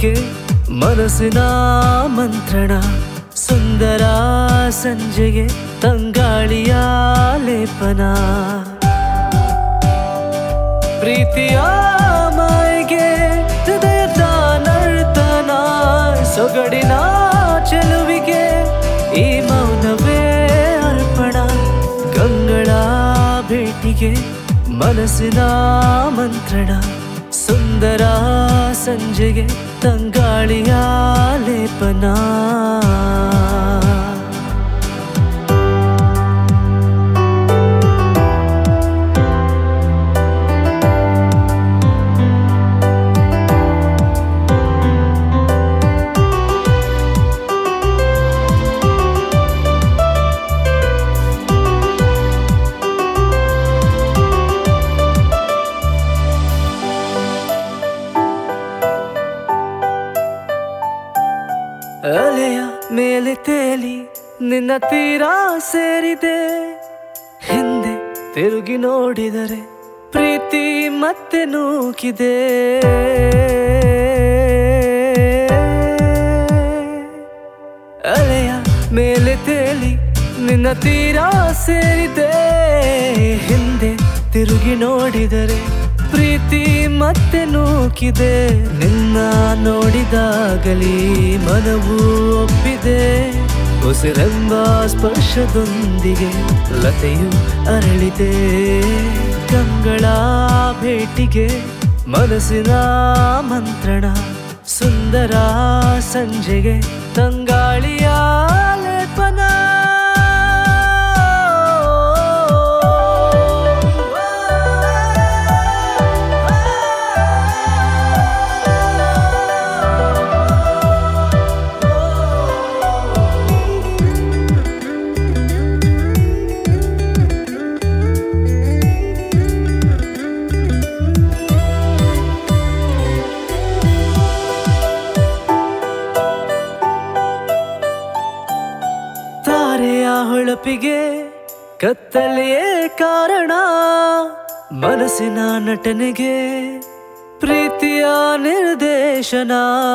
ಭೇಟಿಗೆ ಮನಸ್ಸಿನ ಮಂತ್ರಣ ಸುಂದರ ಸಂಜೆಗೆ ತಂಗಾಳಿಯ ಲೇಪನ ಪ್ರೀತಿಯ ಮಾಯಿಗೆ ಹೃದಯದ ನರ್ತನ ಸೊಗಡಿನ ಚೆಲುವಿಗೆ ಈ ಮೌನವೇ ಅರ್ಪಣ ಗಂಗಳ ಭೇಟಿಗೆ ಮನಸ್ಸಿನ ಮಂತ್ರಣ ಸುಂದರ ಸಂಜೆಗೆ ತಂಗಾಳಿಯ ಲೇಪನ ಅಲೆಯ ಮೇಲೆ ತೇಲಿ ನಿನ್ನ ತೀರ ಸೇರಿದೆ ಹಿಂದೆ ತಿರುಗಿ ನೋಡಿದರೆ ಪ್ರೀತಿ ಮತ್ತೆ ನೂಕಿದೆ ಅಲೆಯ ಮೇಲೆ ತೇಲಿ ನಿನ್ನ ತೀರ ಸೇರಿದೆ ಹಿಂದೆ ತಿರುಗಿ ನೋಡಿದರೆ ಪ್ರೀತಿ ಮತ್ತೆ ನೂಕಿದೆ ನಿನ್ನ ನೋಡಿದಾಗಲಿ ಮನವು ಒಪ್ಪಿದೆ ಉಸಿರೆಂಬ ಸ್ಪರ್ಶದೊಂದಿಗೆ ಲತೆಯು ಅರಳಿದೆ ಗಂಗಳ ಭೇಟಿಗೆ ಮನಸ್ಸಿನ ಮಂತ್ರಣ ಸುಂದರ ಸಂಜೆಗೆ ತಂಗಾಳಿಯ ಲೇಪನ ತಾರೆಯ ಹೊಳಪಿಗೆ ಕತ್ತಲೆಯೇ ಕಾರಣ ಮನಸ್ಸಿನ ನಟನೆಗೆ ಪ್ರೀತಿಯ ನಿರ್ದೇಶನ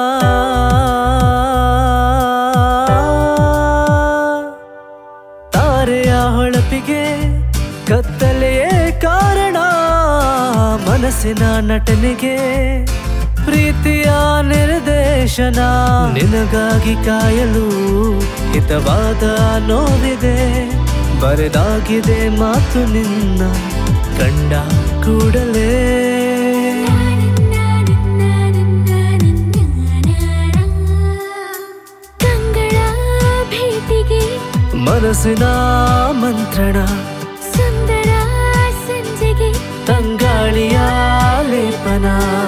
ತಾರೆಯ ಹೊಳಪಿಗೆ ಕತ್ತಲೆಯೇ ಕಾರಣ ಮನಸ್ಸಿನ ನಟನೆಗೆ ಪ್ರೀತಿಯ ನಿರ್ದೇಶನ ನಿನಗಾಗಿ ಕಾಯಲು ಹಿತವಾದ ನೋವಿದೆ ಬರೆದಾಗಿದೆ ಮಾತು ನಿನ್ನ ಕಂಡ ಕೂಡಲೇ ಕಂಗಳ ಭೇಟಿಗೆ ಮನಸ್ಸಿನ ಮಂತ್ರಣ ಸುಂದರ ಸಂಜೆಗೆ ತಂಗಾಳಿಯ ಲೇಪನ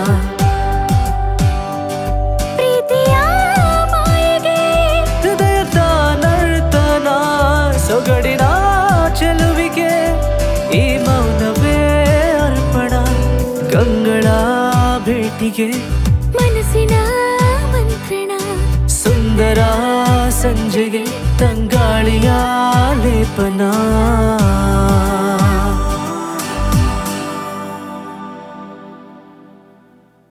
ಪ್ರೀತಿಯ ಮಾಯೆಗೆ ಹೃದಯದ ನರ್ತನ ಸೊಗಡಿನ ಚೆಲುವಿಗೆ ಈ ಮೌನವೇ ಅರ್ಪಣ ಗಂಗಳ ಭೇಟಿಗೆ ಮನಸ್ಸಿನ ಮಂತ್ರಣ ಸುಂದರ ಸಂಜೆಗೆ ತಂಗಾಳಿಯ ಲೇಪನ